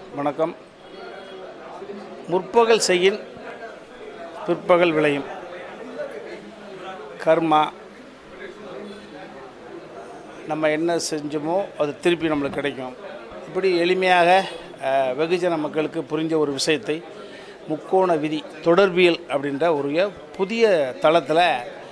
வணக்கம் முற்பகல் செய்யின் பிற்பகல் விளையும் கர்மா நம்ம என்ன செஞ்சோமோ அது திருப்பி நம்மளுக்கு கிடைக்கும் இப்படி எளிமையாக அஹ், வெகுஜன மக்களுக்கு புரிஞ்ச ஒரு விஷயத்தை முக்கோண விதி தொடர்பியல் அப்படின்ற ஒரு புதிய தளத்தில்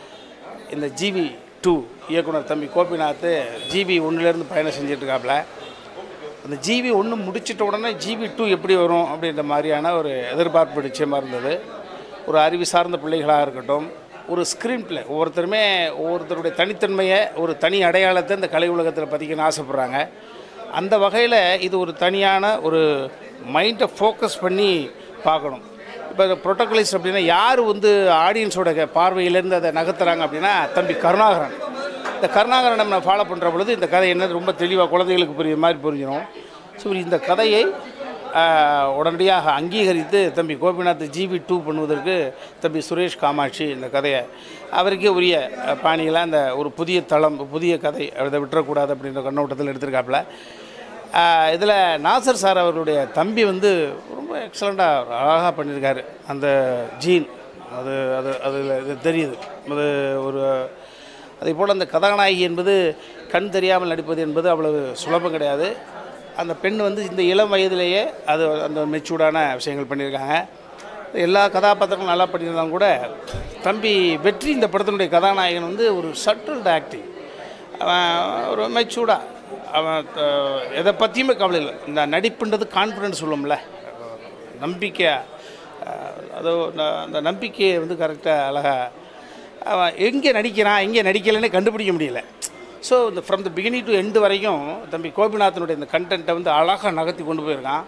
இந்த ஜிவி டூ இயக்குனர் தம்பி கோபிநாத் ஜிவி ஒன்றுலேருந்து பயணம் செஞ்சிட்ருக்காப்புல அந்த ஜிவி ஒன்று முடிச்சிட்ட உடனே ஜிவி டூ எப்படி வரும் அப்படின்ற மாதிரியான ஒரு எதிர்பார்ப்பு நிச்சயமாக இருந்தது ஒரு அறிவு சார்ந்த பிள்ளைகளாக இருக்கட்டும் ஒரு ஸ்க்ரீன் பிளே ஒவ்வொருத்தருமே ஒவ்வொருத்தருடைய தனித்தன்மையை ஒரு தனி அடையாளத்தை இந்த கலை உலகத்தில் பதிக்கணும்னு ஆசைப்பட்றாங்க அந்த வகையில் இது ஒரு தனியான ஒரு மைண்டை ஃபோக்கஸ் பண்ணி பார்க்கணும் இப்போ ப்ரோட்டோகலிஸ்ட் அப்படின்னா யார் வந்து ஆடியன்ஸோட க- பார்வையிலேருந்து அதை நகர்த்துறாங்க அப்படின்னா தம்பி கருணாகரன் இந்த கருணாகரன் நம்ம ஃபாலோ பண்ணுற பொழுது இந்த கதை என்ன ரொம்ப தெளிவாக குழந்தைகளுக்கு புரியுற மாதிரி புரிஞ்சிடும் ஸோ இந்த கதையை ஆஹ், உடனடியாக அங்கீகரித்து தம்பி கோபிநாத் ஜிபி டூ பண்ணுவதற்கு தம்பி சுரேஷ் காமாட்சி இந்த கதையை அவருக்கே உரிய அஹ், பாணியில் அந்த ஒரு புதிய தளம் புதிய கதை அதை விட்டுறக்கூடாது அப்படின்ற கண்ணோட்டத்தில் எடுத்திருக்காப்புல இதில் நாசர் சார் அவருடைய தம்பி வந்து ரொம்ப எக்ஸலண்ட்டாக அழகாக பண்ணியிருக்காரு அந்த ஜீன் அது அது அதில் இது தெரியுது அது ஒரு அதே போல் அந்த கதாநாயகி என்பது கண் தெரியாமல் நடிப்பது என்பது அவ்வளவு சுலபம் கிடையாது அந்த பெண் வந்து இந்த இளம் வயதிலேயே அது அந்த மெச்சூர்டான விஷயங்கள் பண்ணியிருக்காங்க எல்லா கதாபாத்திரங்களும் நல்லா பண்ணியிருந்தாலும் கூட தம்பி வெற்றி இந்த படத்தினுடைய கதாநாயகன் வந்து ஒரு சட்டில்டு ஆக்டிங் அவன் ஒரு மெச்சூர்டாக அவன் த- எதை பற்றியுமே கவலை இல்லை இந்த நடிப்புன்றது கான்ஃபிடன்ஸ் சொல்லுவோம்ல நம்பிக்கை அஹ், அது ந- அந்த நம்பிக்கையை வந்து கரெக்டாக அழகாக அவன் எங்கே நடிக்கிறான் எங்கே நடிக்கலைன்னு கண்டுபிடிக்க முடியல ஸோ இந்த from the beginning to end வரைக்கும் தம்பி கோபிநாத்தினுடைய இந்த கண்டென்ட்டை வந்து அழகாக நகர்த்தி கொண்டு போயிருக்கான்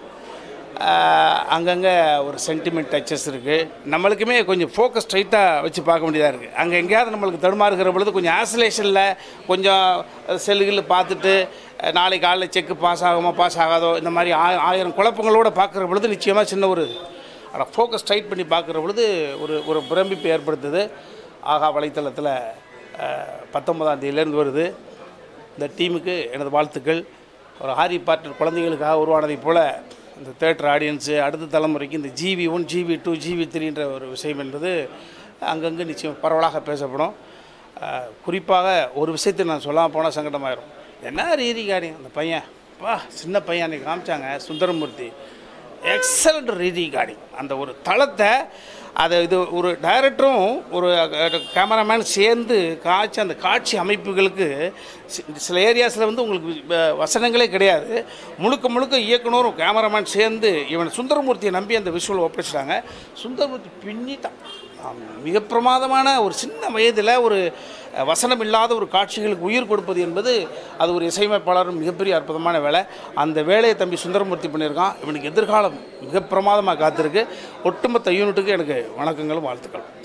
ஆஹ் அங்கங்கே ஒரு சென்டிமெண்ட் டச்சஸ் இருக்குது நம்மளுக்குமே கொஞ்சம் ஃபோக்கஸ் ஸ்ட்ரைட்டாக வச்சு பார்க்க வேண்டியதாக இருக்குது அங்கே எங்கேயாவது நம்மளுக்கு தடுமாறுகிற பொழுது கொஞ்சம் ஆசோலேஷனில் கொஞ்சம் செல்லுகள் பார்த்துட்டு அஹ், நாளைக்கு காலையில் செக்கு பாஸ் ஆகுமா பாஸ் ஆகாதோ இந்த மாதிரி ஆ- ஆயிரம் குழப்பங்களோடு பார்க்குற பொழுது நிச்சயமாக சின்ன ஒரு ஆனால் ஃபோக்கஸ் ஸ்ட்ரைட் பண்ணி பார்க்குற பொழுது ஒரு ஒரு பிரமிப்பு ஏற்படுத்துது ஆகா வலைத்தளத்தில் பத்தொன்பதாம் தேதியிலேருந்து வருது இந்த டீமுக்கு எனது வாழ்த்துக்கள் ஒரு ஹாரி பாட்டர் குழந்தைகளுக்காக உருவானதைப் போல் இந்த தேட்டர் ஆடியன்ஸு அடுத்த தலைமுறைக்கு இந்த GV one GV two GV த்ரீன்ற ஒரு விஷயம் என்பது அங்கங்கே நிச்சயம் பரவலாக பேசப்படும் அஹ், குறிப்பாக ஒரு விஷயத்தை நான் சொல்லாமல் போனால் சங்கடமாயிரும் என்ன ரீதி காரியம் அந்த பையன் வா சின்ன பையன் அன்றைக்கி காமிச்சாங்க சுந்தரமூர்த்தி எக்ஸலண்ட் ரீதி கார்டிங் அந்த ஒரு தளத்தை அதை இது ஒரு டைரக்டரும் ஒரு கேமராமேன் சேர்ந்து காட்சி அந்த காட்சி அமைப்புகளுக்கு சி- சில ஏரியாஸில் வந்து உங்களுக்கு அஹ், வசனங்களே கிடையாது முழுக்க முழுக்க இயக்குனரும் கேமராமேன் சேர்ந்து இவன் சுந்தரமூர்த்தியை நம்பி அந்த விஷுவல் ஒப்படைச்சிட்டாங்க சுந்தரமூர்த்தி பின்னிட்டான் ஆம், மிக பிரமாதமான ஒரு சின்ன வயதில் ஒரு அஹ், வசனம் இல்லாத ஒரு காட்சிகளுக்கு உயிர் கொடுப்பது என்பது அது ஒரு இசையமைப்பாளரும் மிகப்பெரிய அற்புதமான வேலை அந்த வேலையை தம்பி சுந்தரமூர்த்தி பண்ணியிருக்கான் இவனுக்கு எதிர்காலம் மிக பிரமாதமாக காத்திருக்கு ஒட்டுமொத்த யூனிட்டுக்கு எனக்கு வணக்கங்களும் வாழ்த்துக்கள்